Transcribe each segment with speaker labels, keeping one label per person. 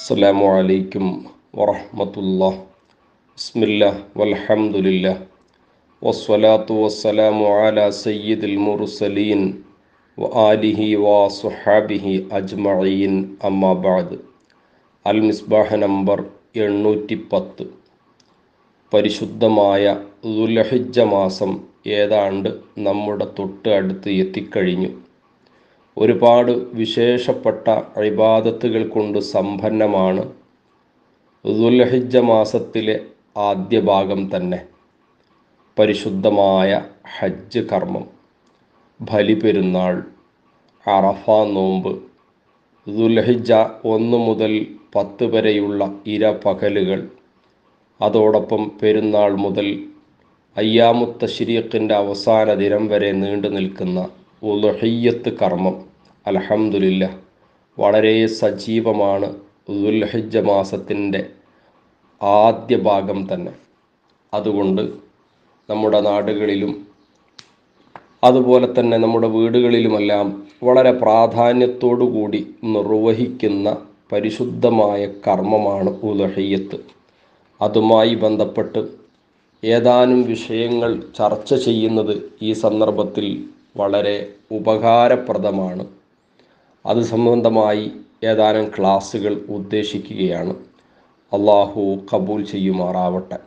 Speaker 1: السلام عليكم ورحمة الله بسم الله والحمد لله والصلاة والسلام على سيد المرسلين وآله وصحابه أجمعين أما بعد അൽ number എണ്ണൂറ്റി പത്ത് പരിശുദ്ധമായ ദുലഹിജ്ജ മാസം ഏതാണ്ട് നമ്മുടെ തൊട്ട് അടുത്ത് എത്തിക്കഴിഞ്ഞു ഒരുപാട് വിശേഷപ്പെട്ട ഇബാദത്തുകൾ കൊണ്ട് സമ്പന്നമാണ് ദുൽഹിജ്ജ മാസത്തിലെ ആദ്യ ഭാഗം തന്നെ പരിശുദ്ധമായ ഹജ്ജ് കർമ്മം ബലിപെരുന്നാൾ അറഫ നോമ്പ് ദുൽഹിജ്ജ ഒന്ന് മുതൽ പത്ത് വരെയുള്ള ഇര പകലുകൾ അതോടൊപ്പം പെരുന്നാൾ മുതൽ അയ്യാമുത്ത ശരീഖിൻ്റെ അവസാന ദിനം വരെ നീണ്ടു നിൽക്കുന്ന ഉലുഹയ്യത്ത് കർമ്മം അലഹമുല്ല വളരെ സജീവമാണ് ദുൽഹിജ്ജ മാസത്തിൻ്റെ ആദ്യ ഭാഗം തന്നെ അതുകൊണ്ട് നമ്മുടെ നാടുകളിലും അതുപോലെ തന്നെ നമ്മുടെ വീടുകളിലുമെല്ലാം വളരെ പ്രാധാന്യത്തോടു കൂടി നിർവഹിക്കുന്ന പരിശുദ്ധമായ കർമ്മമാണ് ഉലഹയ്യത്ത് അതുമായി ബന്ധപ്പെട്ട് ഏതാനും വിഷയങ്ങൾ ചർച്ച ചെയ്യുന്നത് ഈ സന്ദർഭത്തിൽ വളരെ ഉപകാരപ്രദമാണ് അത് സംബന്ധമായി ഏതാനും ക്ലാസ്സുകൾ ഉദ്ദേശിക്കുകയാണ് അള്ളാഹു കബൂൽ ചെയ്യുമാറാവട്ടെ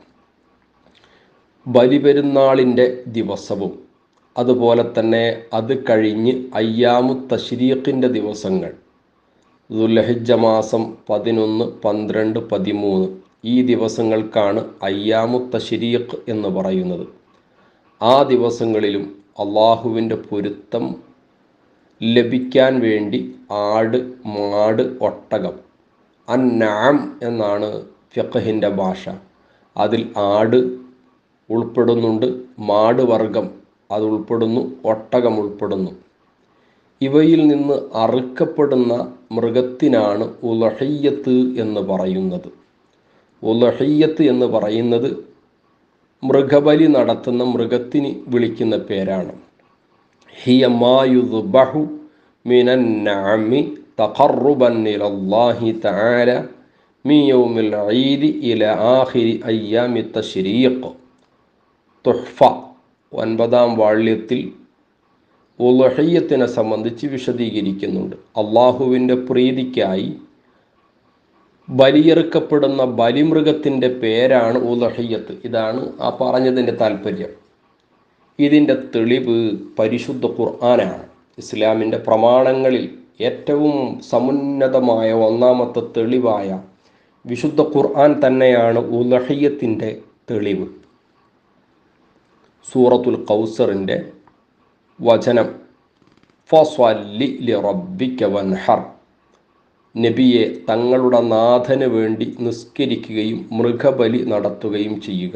Speaker 1: ബലിപെരുന്നാളിൻ്റെ ദിവസവും അതുപോലെ തന്നെ അത് കഴിഞ്ഞ് അയ്യാമു തശ്രീഖിൻ്റെ ദിവസങ്ങൾ ദുൽഹജ്ജ മാസം പതിനൊന്ന് പന്ത്രണ്ട് പതിമൂന്ന് ഈ ദിവസങ്ങൾക്കാണ് അയ്യാമു തശ്രീഖ് എന്ന് പറയുന്നത് ആ ദിവസങ്ങളിലും അള്ളാഹുവിൻ്റെ പൊരുത്തം ലഭിക്കാൻ വേണ്ടി ആട് മാട് ഒട്ടകം അന്നാം എന്നാണ് ഫിഖഹിൻ്റെ ഭാഷ അതിൽ ആട് ഉൾപ്പെടുന്നുണ്ട് മാട് വർഗം അത് ഉൾപ്പെടുന്നു ഒട്ടകം ഉൾപ്പെടുന്നു ഇവയിൽ നിന്ന് അറുക്കപ്പെടുന്ന മൃഗത്തിനാണ് ഉലഹയ്യത്ത് എന്ന് പറയുന്നത് ഉലഹയ്യത്ത് എന്ന് പറയുന്നത് മൃഗബലി നടത്തുന്ന മൃഗത്തിന് വിളിക്കുന്ന പേരാണ് ഹിയ മായുദ്ബഹു മിനന്നഅമി തഖറുബൻ ഇലല്ലാഹി തആല മി യൗമിൽ ഈദ് ഇല ആഖിരി അയ്യാമി തശ്രീഖ് തുഹ്ഫ ഒൻപതാം വാള്യത്തിൽ ഉലഹയ്യത്തിനെ സംബന്ധിച്ച് വിശദീകരിക്കുന്നുണ്ട് അള്ളാഹുവിൻ്റെ പ്രീതിക്കായി ബലിയെറുക്കപ്പെടുന്ന ബലിമൃഗത്തിൻ്റെ പേരാണ് ഉലഹയ്യത്ത് ഇതാണ് ആ പറഞ്ഞതിൻ്റെ താല്പര്യം ഇതിൻ്റെ തെളിവ് പരിശുദ്ധ ഖുർആനാണ് ഇസ്ലാമിൻ്റെ പ്രമാണങ്ങളിൽ ഏറ്റവും സമുന്നതമായ ഒന്നാമത്തെ തെളിവായ വിശുദ്ധ ഖുർആൻ തന്നെയാണ് ഉലഹയ്യത്തിൻ്റെ തെളിവ് സൂറത്തുൽ കൗസറിൻ്റെ വചനം ഫസ്വല്ലി ലി റബ്ബിക വൻഹർ നബിയെ തങ്ങളുടെ നാഥന് വേണ്ടി നിസ്കരിക്കുകയും മൃഗബലി നടത്തുകയും ചെയ്യുക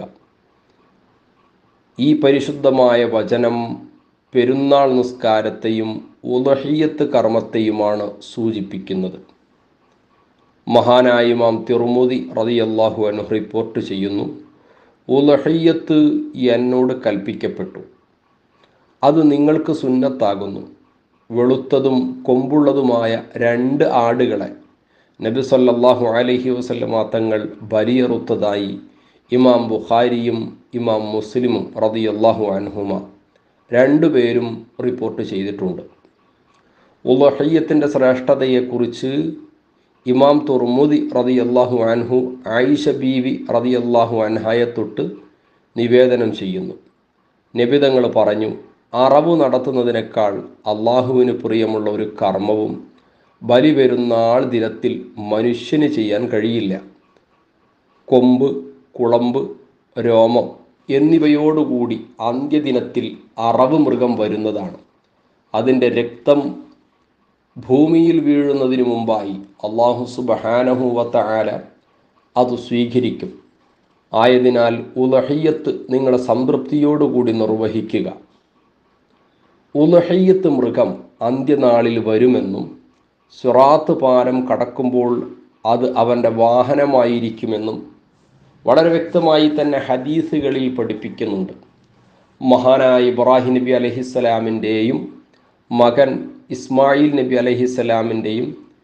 Speaker 1: ഈ പരിശുദ്ധമായ വചനം പെരുന്നാൾ നിസ്കാരത്തെയും ഉലഹിയത്ത് കർമ്മത്തെയുമാണ് സൂചിപ്പിക്കുന്നത് മഹാനായ ഇമാം തിറുമുതി റതിയല്ലാഹു അനു റിപ്പോർട്ട് ചെയ്യുന്നു ഉലഹയ്യത്ത് എന്നോട് കൽപ്പിക്കപ്പെട്ടു അത് നിങ്ങൾക്ക് സുന്നത്താകുന്നു വെളുത്തതും കൊമ്പുള്ളതുമായ രണ്ട് ആടുകളെ നബി സല്ലല്ലാഹു അലൈഹി വസല്ലമ തങ്ങൾ ബലിയറുത്തതായി ഇമാം ബുഖാരിയും ഇമാം മുസ്ലിമും റതിയല്ലാഹു അൻഹുമ രണ്ടുപേരും റിപ്പോർട്ട് ചെയ്തിട്ടുണ്ട് ഉലഹയ്യത്തിൻ്റെ ശ്രേഷ്ഠതയെക്കുറിച്ച് ഇമാം തുർമുദി റതിയല്ലാഹു അൻഹു ആയിഷ ബീവി റതിയല്ലാഹു അൻഹയെ തൊട്ട് നിവേദനം ചെയ്യുന്നു നിബിതങ്ങൾ പറഞ്ഞു അറവ് നടത്തുന്നതിനേക്കാൾ അള്ളാഹുവിന് പ്രിയമുള്ള ഒരു കർമ്മവും ബലി പെരുന്നാൾ ദിനത്തിൽ മനുഷ്യന് ചെയ്യാൻ കഴിയില്ല കൊമ്പ് കുളമ്പ് രോമം എന്നിവയോടുകൂടി അന്ത്യദിനത്തിൽ അറവ് മൃഗം വരുന്നതാണ് അതിൻ്റെ രക്തം ഭൂമിയിൽ വീഴുന്നതിന് മുമ്പായി അള്ളാഹു സുബഹാനഹുവത്ത ആല അത് സ്വീകരിക്കും ആയതിനാൽ ഉലഹയ്യത്ത് നിങ്ങളുടെ സംതൃപ്തിയോടുകൂടി നിർവഹിക്കുക ഉലഹയ്യത്ത് മൃഗം അന്ത്യനാളിൽ വരുമെന്നും സുറാത്ത് പാലം കടക്കുമ്പോൾ അത് അവൻ്റെ വാഹനമായിരിക്കുമെന്നും വളരെ വ്യക്തമായി തന്നെ ഹദീസുകളിൽ പഠിപ്പിക്കുന്നുണ്ട് മഹാനായ ഇബ്രാഹിം നബി അലഹിസ്സലാമിൻ്റെയും മകൻ ഇസ്മായിൽ നബി അലഹിസ്സലാമിൻ്റെയും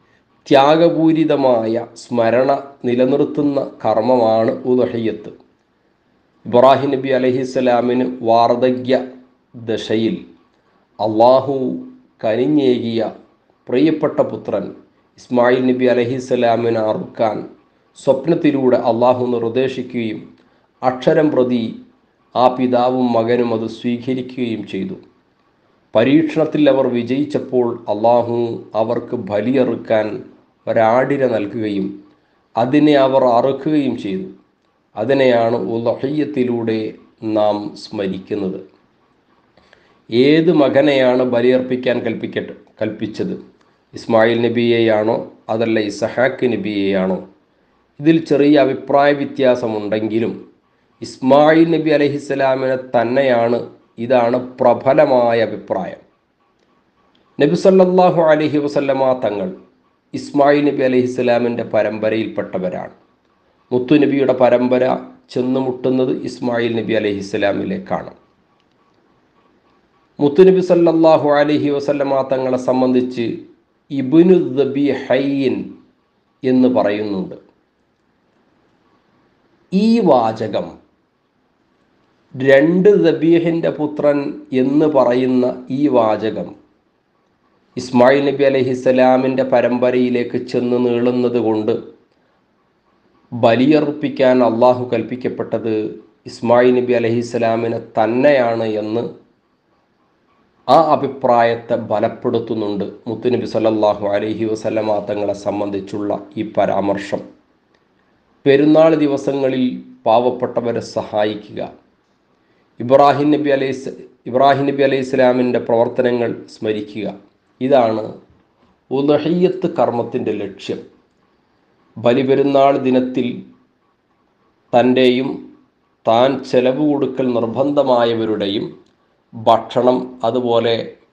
Speaker 1: ത്യാഗപൂരിതമായ സ്മരണ നിലനിർത്തുന്ന കർമ്മമാണ് ഉദഹയ്യത്ത് ഇബ്രാഹിം നബി അലഹിസ്സലാമിന് വാർദ്ധക്യ ദശയിൽ അള്ളാഹു കനിഞ്ഞേകിയ പ്രിയപ്പെട്ട പുത്രൻ ഇസ്മായിൽ നബി അലഹിസ്സലാമിനെ അറുക്കാൻ സ്വപ്നത്തിലൂടെ അള്ളാഹു നിർദ്ദേശിക്കുകയും അക്ഷരം പ്രതി ആ പിതാവും മകനും അത് സ്വീകരിക്കുകയും ചെയ്തു പരീക്ഷണത്തിൽ അവർ വിജയിച്ചപ്പോൾ അള്ളാഹു അവർക്ക് ബലിയറുക്കാൻ ഒരാടിനെ നൽകുകയും അതിനെ അവർ അറുക്കുകയും ചെയ്തു അതിനെയാണ് ഉലഹയ്യത്തിലൂടെ നാം സ്മരിക്കുന്നത് ഏത് മകനെയാണ് ബലിയർപ്പിക്കാൻ കൽപ്പിക്കട്ടെ കൽപ്പിച്ചത് ഇസ്മായിൽ നബിയെയാണോ അതല്ല ഇസഹാക്ക് നബിയെയാണോ ഇതിൽ ചെറിയ അഭിപ്രായ വ്യത്യാസമുണ്ടെങ്കിലും ഇസ്മായിൽ നബി അലഹിസ്സലാമിനെ തന്നെയാണ് ഇതാണ് പ്രബലമായ അഭിപ്രായം നബി സല്ലല്ലാഹു അലഹി വസല്ലമ തങ്ങൾ ഇസ്മായിൽ നബി അലഹിസ്സലാമിൻ്റെ പരമ്പരയിൽപ്പെട്ടവരാണ് മുത്തുനബിയുടെ പരമ്പര ചെന്നുമുട്ടുന്നത് ഇസ്മായിൽ നബി അലഹിസ്സലാമിലേക്കാണ് മുത്തുനബി സല്ലല്ലാഹു അലഹി വസല്ലമ തങ്ങളെ സംബന്ധിച്ച് ഇബിനു ദബി ഹയ്യൻ എന്ന് പറയുന്നുണ്ട് ഈ വാചകം രണ്ട് ദബീഹിൻ്റെ പുത്രൻ എന്ന് പറയുന്ന ഈ വാചകം ഇസ്മായിൽ നബി അലഹിസ്സലാമിൻ്റെ പരമ്പരയിലേക്ക് ചെന്ന് നീളുന്നത് കൊണ്ട് ബലിയർപ്പിക്കാൻ അള്ളാഹു കൽപ്പിക്കപ്പെട്ടത് ഇസ്മായിൽ നബി അലഹിസ്സലാമിനെ തന്നെയാണ് എന്ന് ആ അഭിപ്രായത്തെ ബലപ്പെടുത്തുന്നുണ്ട് മുത്തുനബി സല്ലല്ലാഹു അലൈഹി വസല്ലമ തങ്ങളെ സംബന്ധിച്ചുള്ള ഈ പരാമർശം പെരുന്നാൾ ദിവസങ്ങളിൽ പാവപ്പെട്ടവരെ സഹായിക്കുക ഇബ്രാഹിം നബി അലൈഹി ഇബ്രാഹിം നബി അലൈഹി ഇസ്ലാമിൻ്റെ പ്രവർത്തനങ്ങൾ സ്മരിക്കുക ഇതാണ് ഉലഹയ്യത്ത് കർമ്മത്തിൻ്റെ ലക്ഷ്യം ബലിപെരുന്നാൾ ദിനത്തിൽ തൻ്റെയും താൻ ചെലവ് കൊടുക്കൽ നിർബന്ധമായവരുടെയും ഭക്ഷണം അതുപോലെ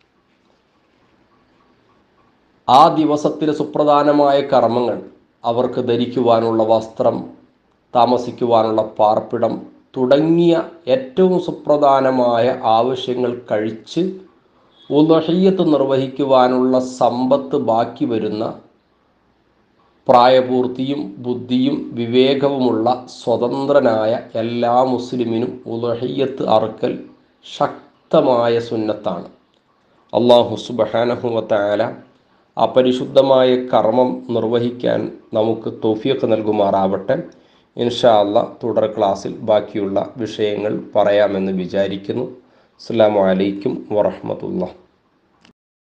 Speaker 1: ആ ദിവസത്തിലെ സുപ്രധാനമായ കർമ്മങ്ങൾ അവർക്ക് ധരിക്കുവാനുള്ള വസ്ത്രം താമസിക്കുവാനുള്ള പാർപ്പിടം തുടങ്ങിയ ഏറ്റവും സുപ്രധാനമായ ആവശ്യങ്ങൾ കഴിച്ച് ഉലഹയ്യത്ത് നിർവഹിക്കുവാനുള്ള സമ്പത്ത് ബാക്കി വരുന്ന പ്രായപൂർത്തിയും ബുദ്ധിയും വിവേകവുമുള്ള സ്വതന്ത്രനായ എല്ലാ മുസ്ലിമിനും ഉലഹയ്യത്ത് അറുക്കൽ ശക്തമായ സുന്നത്താണ് അള്ളാഹു സുബഹാനഹുവത്തായ ആ പരിശുദ്ധമായ കർമ്മം നിർവഹിക്കാൻ നമുക്ക് തോഫിയൊക്കെ നൽകുമാറാവട്ടെ ഇൻഷാ അല്ല തുടർ ക്ലാസ്സിൽ ബാക്കിയുള്ള വിഷയങ്ങൾ പറയാമെന്ന് വിചാരിക്കുന്നു അസ്സാം വലൈക്കും വറഹമത്തുള്ള